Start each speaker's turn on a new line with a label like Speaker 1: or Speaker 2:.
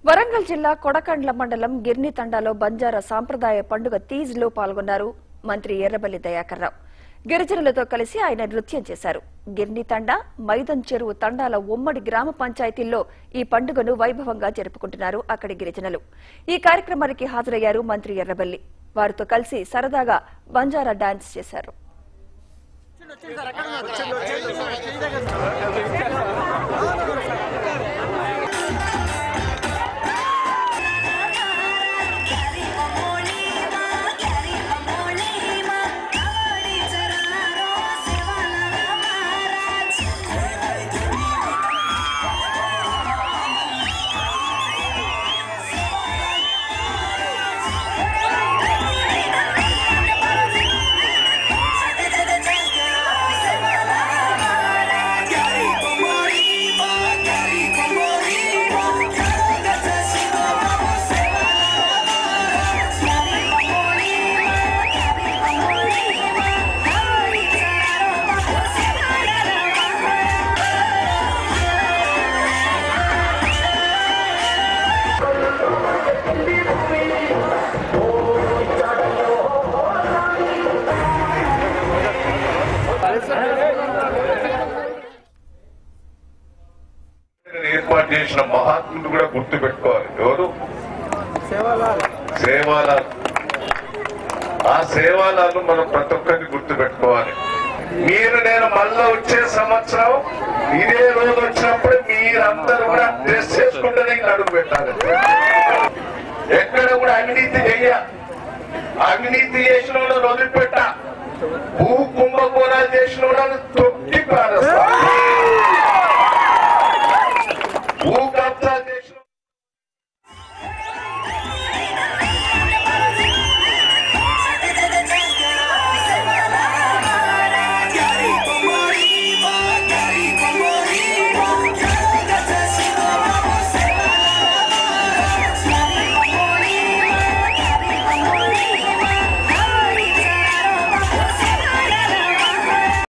Speaker 1: వరంగల్ జిల్లా కొడకండ్ల మండలం గిర్ని తండాలో బంజారా సాంప్రదాయ పండుగ తీజ్ లో పాల్గొన్నారు మంత్రి ఎర్రబల్లి దయాకర్ రావు గిరిజనులతో కలిసి ఆయన నృత్యం చేశారు గిర్ని తండా మైదన్ చెరువు తండాల ఉమ్మడి గ్రామ పంచాయతీల్లో ఈ పండుగను వైభవంగా జరుపుకుంటున్నారు అక్కడి గిరిజనులు ఈ కార్యక్రమానికి హాజరయ్యారు మంత్రి ఎర్రబల్లి వారితో కలిసి సరదాగా బంజారా డాన్స్ చేశారు
Speaker 2: ఏర్పాటు చేసిన మహాత్ముడు కూడా గుర్తు పెట్టుకోవాలి ఎవరు సేవాలాల్ ఆ సేవాలాలు మనం ప్రతి ఒక్కరిని గుర్తు పెట్టుకోవాలి మీరు నేను మళ్ళా వచ్చే సంవత్సరం ఇదే రోజు వచ్చినప్పుడు మీరందరూ కూడా డ్రెస్ చేసుకుంటేనే ఇంకా అడుగు పెట్టాలి ఎక్కడ కూడా అవినీతి చెయ్య అవినీతి చేసిన వాళ్ళని వదిలిపెట్ట భూ కుంభకోణాలు చేసిన వాళ్ళని తొక్కి పారేస్తా భూ కబ్జా చేసిన